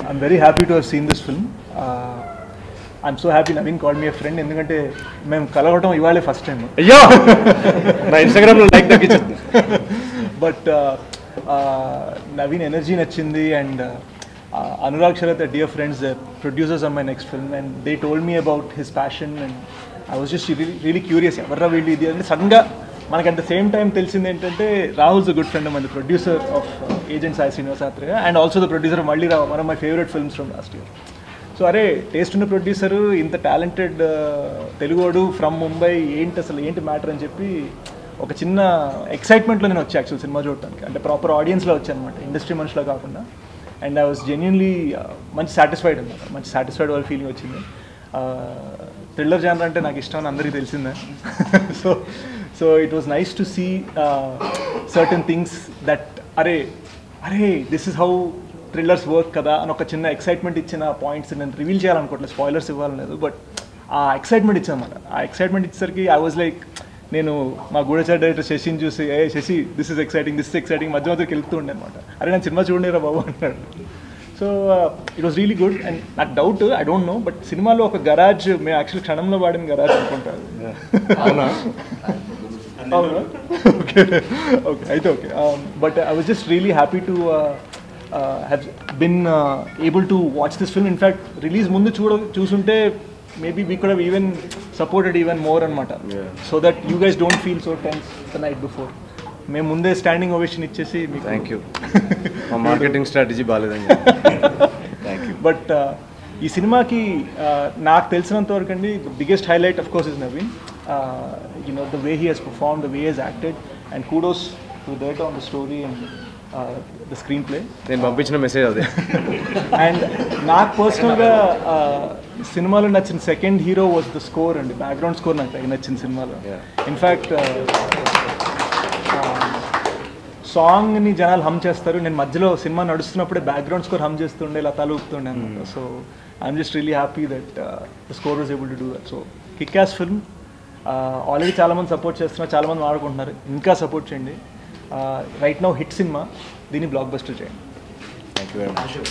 I'm very happy to have seen this film I'm so happy Naveen call me a friend ఎందుకంటే మేము కలవటం ఇవాళే first time అయ్యో నా ఇన్స్టాగ్రామ్లో లైక్ తగ్గించదు బట్ నవీన్ ఎనర్జీ నచ్చింది and Anurag Sharath dear friends producers on my next film and they told me about his passion and I was just really curious ఎవర్రా వీళ్ళు ఇది అంటే సడన్గా మనకి అట్ ద సేమ్ టైం తెలిసింది ఏంటంటే రాహుల్స్ గుడ్ ఫ్రెండ్ మన producer of Agent Sai Srinivas Athreya and also the producer మళ్ళీ రావు one of my favourite films from last year so అరే టేస్ట్ ఉన్న ప్రొడ్యూసర్ ఇంత టాలెంటెడ్ తెలుగోడు ఫ్రమ్ ముంబై ఏంటి అసలు ఏంటి మ్యాటర్ అని చెప్పి ఒక చిన్న ఎక్సైట్మెంట్లో నేను వచ్చా యాక్చువల్ సినిమా చూడటానికి అంటే ప్రాపర్ ఆడియన్స్లో వచ్చాను అనమాట ఇండస్ట్రీ మనుషులో కాకుండా అండ్ ఐ వాస్ జెన్యున్లీ మంచి సాటిస్ఫైడ్ అనమాట మంచి సాటిస్ఫైడ్ వాళ్ళ ఫీలింగ్ వచ్చింది థ్రిల్లర్ జానర్ అంటే నాకు ఇష్టం అని అందరికీ తెలిసిందే so so it was nice to see certain things that అరే అరే this is how thrillers work కదా అని ఒక చిన్న ఎక్సైట్మెంట్ ఇచ్చిన పాయింట్స్ నేను రివీల్ చేయాలనుకోవట్లేదు స్పాయిలర్స్ ఇవ్వాలలేదు బట్ ఆ ఎక్సైట్మెంట్ ఇచ్చానమాట ఆ ఎక్సైట్మెంట్ ఇచ్చేసరికి ఐ వాజ్ లైక్ నేను మా గూఢచారి డైరెక్టర్ శశిని చూసి ఏ Sashi this is exciting this is exciting మధ్య మధ్యకి వెళ్తూ ఉండే అనమాట అరే నేను సినిమా చూడలేరా బాబు అన్నాడు so it was really good and నాకు doubt I don't know but సినిమాలో ఒక గరాజ్ మేము యాక్చువల్ క్షణంలో వాడిన గరాజ్ అనుకుంటారు అవునా అవునా ఓకే ఓకే అయితే okay but I was just really happy to have bin able to watch this film in fact release ముందు చూడ చూసుంటే maybe we could even supported even more అనమాట so that you guys don't feel so tense the night before మేము ముందే standing ovation ఇచ్చేసి మీకు thank you మా marketing strategy బాగాలేదని థ్యాంక్ యూ బట్ ఈ సినిమాకి uh, నాకు తెలిసినంత వరకు అండి the biggest highlight of course is Naveen you know the way he he's perform the way he's acted and kudos to that on the story and the screenplay నేను పంపించిన message అదే and నాకు పర్సనల్గా సినిమాలో నచ్చిన second hero was the score అండి background score నాకు తెగ నచ్చింది సినిమాలో Yeah. ఇన్ఫ్యాక్ట్ సాంగ్ని జనాలు హమ్ చేస్తారు నేను మధ్యలో సినిమా నడుస్తున్నప్పుడే బ్యాక్గ్రౌండ్ స్కోర్ హమ్ చేస్తుండే ఇలా తలూపుతుండే అనమాట so I'm just really happy that the score was able to do that so kick ass film already చాలామంది సపోర్ట్ చేస్తున్నారు చాలామంది వాడుకుంటున్నారు ఇంకా సపోర్ట్ చేయండి రైట్ నౌ హిట్ సినిమా దీన్ని బ్లాక్ బస్టర్ చేయండి థ్యాంక్ యూ వెరీ మచ్